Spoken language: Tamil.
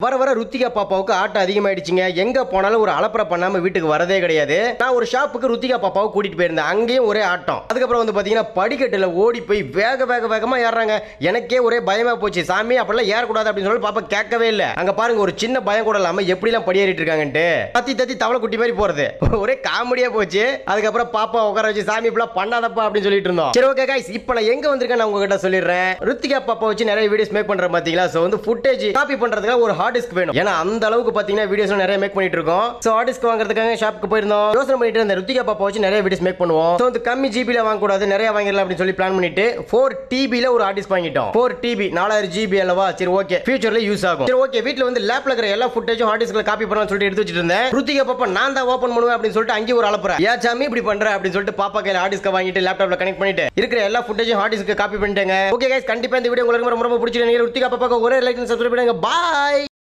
வர வர ருத்திகா பாப்பாவுக்கு ஆட்டம் அதிகமாயிடுச்சுங்க எங்க போனாலும் ஒரு அலப்பறை பண்ணாம வீட்டுக்கு வரதே கிடையாது நான் ஒரு ஷாப்புக்கு ருத்திகா பாப்பாவை கூட்டிட்டு போயிருந்தேன் அங்கேயும் ஒரே ஆட்டம் அதுக்கப்புறம் வந்து பாத்தீங்கன்னா படிக்கட்டுல ஓடி போய் வேக வேக வேகமா ஏறுறாங்க எனக்கே ஒரே பயமா போச்சு சாமி அப்படிலாம் ஏறக்கூடாது அப்படின்னு சொல்லி பாப்பா கேட்கவே இல்ல அங்க பாருங்க ஒரு சின்ன பயம் கூட இல்லாம எப்படி எல்லாம் படியேறிட்டு இருக்காங்கன்ட்டு தத்தி தத்தி தவளை குட்டி மாதிரி போறது ஒரே காமெடியா போச்சு அதுக்கப்புறம் பாப்பா உட்கார வச்சு சாமி இப்பெல்லாம் பண்ணாதப்பா அப்படின்னு சொல்லிட்டு இருந்தோம் சரி ஓகே கைஸ் இப்போ நான் எங்க வந்திருக்கேன் நான் உங்ககிட்ட சொல்லிடுறேன் ருத்திகா பாப்பா வச்சு நிறைய வீடியோஸ் மேக் பண்றேன் பாத்தீங்களா சோ வந்து ஃபுட்டேஜ் காப்பி பண்றதுக்காக ஒரு ஹார்ட் டிஸ்க் வேணும் ஏன்னா அந்த அளவுக்கு பாத்தீங்கன்னா வீடியோஸ் நிறைய மேக் பண்ணிட்டு இருக்கோம் சோ ஹார்ட் டிஸ்க் வாங்குறதுக்காக ஷாப்புக்கு போயிருந்தோம் யோசனை பண்ணிட்டு இருந்த ருத்திகா பாப்பா வச்சு நிறைய வீடியோஸ் மேக் பண்ணுவோம் சோ வந்து கம்மி ஜிபில வாங்கக்கூடாது நிறைய வாங்கிடலாம் அப்படின்னு சொல்லி பிளான் பண்ணிட்டு ஃபோர் டிபில ஒரு ஹார்ட் டிஸ்க் வாங்கிட்டோம் ஃபோர் டிபி நாலாயிரம் ஜிபி அல்லவா சரி ஓகே ஃபியூச்சர்ல யூஸ் ஆகும் சரி ஓகே வீட்ல வந்து லேப்ல இருக்கிற எல்லா ஃபுட்டேஜும் ஹார்ட் டிஸ்க்ல காப்பி பண்ணலாம்னு சொல்லிட்டு எடுத்து வச்சிட்டு இருந்தேன் ருத்திகா பாப்பா நான் தான் ஓபன் பண்ணுவேன் அப்படின்னு சொல்லிட்டு அங்கேயும் ஒரு அலப்புறேன் ஏன் சாமி இப்படி பண்ற அப்படின்னு சொல்லிட்டு பாப்பா கையில ஹார்ட் டிஸ்க் வாங்கிட்டு லேப்டாப்ல கனெக்ட் பண்ணிட்டு இருக்கிற எல்லா ஃபுட்டேஜும் ஹார்ட் டிஸ்க் காப்பி பண்ணிட்டேங்க ஓகே கைஸ் கண்டிப்பா இந்த வீடியோ உங்களுக்கு ரொம்ப ரொம்ப பிடிச்சிருக்கு ருத்திகா பாப்பாக்கு ஒரே லைக் சப்ஸ்கிரைப் பண்ணுங்க பாய்